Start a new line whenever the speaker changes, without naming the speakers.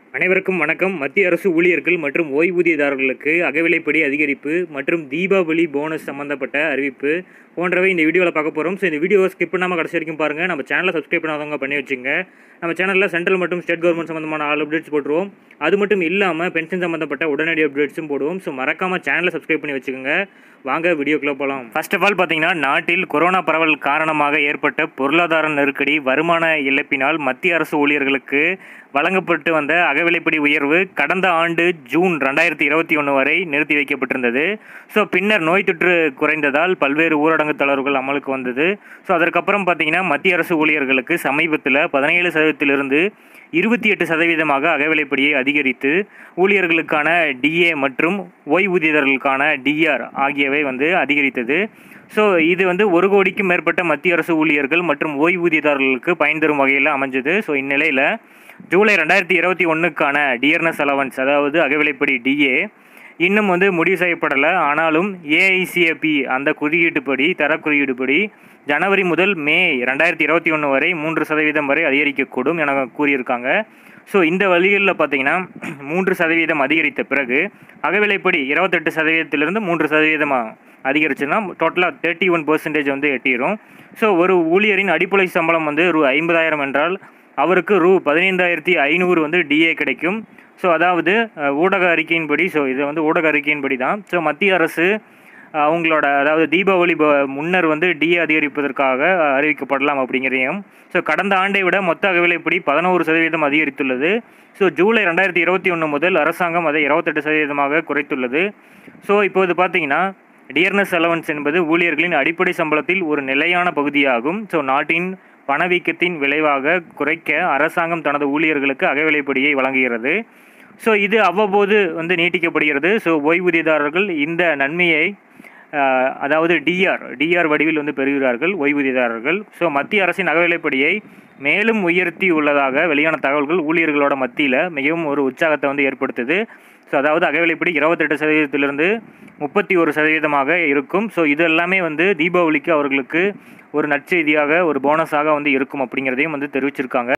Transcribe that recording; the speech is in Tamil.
அனைவருக்கும் வணக்கம் மத்திய அரசு ஊழியர்கள் மற்றும் ஓய்வூதியதாரர்களுக்கு அகவிலைப்படி அதிகரிப்பு மற்றும் தீபாவளி போனஸ் சம்பந்தப்பட்ட அறிவிப்பு போன்றவை இந்த வீடியோவில் பார்க்க போகிறோம் ஸோ இந்த வீடியோவை ஸ்கிப் பண்ணாமல் கடைசி வரைக்கும் பாருங்கள் நம்ம சேனலை சப்ஸ்கிரைப் பண்ணாதவங்க பண்ணி வச்சுங்க நம்ம சேனலில் சென்ட்ரல் மற்றும் ஸ்டேட் கவர்மெண்ட் சம்மந்தமான ஆல் அப்டேட்ஸ் போட்டுருவோம் அது மட்டும் இல்லாமல் பென்ஷன் சம்மந்தப்பட்ட உடனடி அப்டேட்ஸும் போடுவோம் ஸோ மறக்காமல் சேனலை சப்ஸ்கிரைப் பண்ணி வச்சுக்கோங்க வாங்க வீடியோக்குள்ளே போகலாம் ஃபர்ஸ்ட் ஆஃப் ஆல் பார்த்தீங்கன்னா நாட்டில் கொரோனா பரவல் காரணமாக ஏற்பட்ட பொருளாதார நெருக்கடி வருமான இழப்பினால் மத்திய அரசு ஊழியர்களுக்கு வழங்கப்பட்டு வந்த அகவிலைப்படி உயர்வு கடந்த ஆண்டு ஜூன் ரெண்டாயிரத்தி இருபத்தி ஒன்று வரை நிறுத்தி வைக்கப்பட்டிருந்தது ஸோ பின்னர் நோய் தொற்று குறைந்ததால் பல்வேறு ஊரடங்கு தளர்வுகள் அமலுக்கு வந்தது ஸோ அதற்கப்புறம் பார்த்தீங்கன்னா மத்திய அரசு ஊழியர்களுக்கு சமீபத்தில் பதினேழு சதவீதத்திலிருந்து இருபத்தி எட்டு சதவீதமாக அகவிலைப்படியை அதிகரித்து ஊழியர்களுக்கான டிஏ மற்றும் ஓய்வூதியர்களுக்கான டிஆர் ஆகியவை வந்து அதிகரித்தது ஸோ இது வந்து ஒரு கோடிக்கும் மேற்பட்ட மத்திய அரசு ஊழியர்கள் மற்றும் ஓய்வூதியதாரர்களுக்கு பயன் தரும் வகையில் அமைஞ்சது ஸோ இந்நிலையில் ஜூலை ரெண்டாயிரத்தி இருபத்தி ஒன்றுக்கான டியர்னஸ் அலவன்ஸ் அதாவது அகவிலைப்படி டிஏ இன்னும் வந்து முடிவு செய்யப்படலை ஆனாலும் ஏஐசிஏபி அந்த குறியீட்டுப்படி தர குறியீடுபடி ஜனவரி முதல் மே ரெண்டாயிரத்தி இருபத்தி ஒன்று வரை மூன்று சதவீதம் வரை அதிகரிக்கக்கூடும் என கூறியிருக்காங்க ஸோ இந்த வழிகளில் பார்த்தீங்கன்னா மூன்று சதவீதம் அதிகரித்த பிறகு அகவிலைப்படி இருபத்தெட்டு சதவீதத்திலிருந்து மூன்று சதவீதமாக அதிகரிச்சுன்னா டோட்டலாக தேர்ட்டி ஒன் பர்சன்டேஜ் வந்து எட்டிடும் ஸோ ஒரு ஊழியரின் அடிப்படை சம்பளம் வந்து ரூ ஐம்பதாயிரம் என்றால் அவருக்கு ரூ பதினைந்தாயிரத்தி ஐநூறு வந்து டிஏ கிடைக்கும் ஸோ அதாவது அஹ், ஊடக அறிக்கையின்படி ஸோ இது வந்து ஊடக அறிக்கையின்படி தான் ஸோ மத்திய அரசு அஹ், அவங்களோட அதாவது தீபாவளி ப- முன்னர் வந்து டிஏ அதிகரிப்பதற்காக அஹ், அறிவிக்கப்படலாம் அப்படிங்கிறதையும் ஸோ கடந்த ஆண்டை விட மொத்த அகவிலைப்படி பதினோரு சதவீதம் அதிகரித்துள்ளது ஸோ ஜூலை ரெண்டாயிரத்தி இருபத்தி ஒன்று முதல் அரசாங்கம் அதை இருபத்தெட்டு சதவீதமாக குறைத்துள்ளது ஸோ இப்போது பார்த்தீங்கன்னா டியர்னஸ் அலவன்ஸ் என்பது ஊழியர்களின் அடிப்படை சம்பளத்தில் ஒரு நிலையான பகுதியாகும் ஸோ நாட்டின் பணவீக்கத்தின் விளைவாக குறைக்க அரசாங்கம் தனது ஊழியர்களுக்கு அகவிலைப்படியை வழங்குகிறது ஸோ இது அவ்வப்போது வந்து நீட்டிக்கப்படுகிறது ஸோ ஓய்வூதியதாரர்கள் இந்த நன்மையை ஆஹ், அதாவது டிஆர் டிஆர் வடிவில் வந்து பெறுகிறார்கள் ஓய்வூதியதாரர்கள் ஸோ மத்திய அரசின் அகவிலைப்படியை மேலும் உயர்த்தி உள்ளதாக வெளியான தகவல்கள் ஊழியர்களோட மத்தியில் மிகவும் ஒரு உற்சாகத்தை வந்து ஏற்படுத்துது ஸோ அதாவது அகவிலைப்படி இருபத்தெட்டு சதவீதத்திலிருந்து முப்பத்தி ஒரு சதவீதமாக இருக்கும் ஸோ இது எல்லாமே வந்து தீபாவளிக்கு அவர்களுக்கு ஒரு நற்செய்தியாக ஒரு போனஸாக வந்து இருக்கும் அப்படிங்கிறதையும் வந்து தெரிவிச்சிருக்காங்க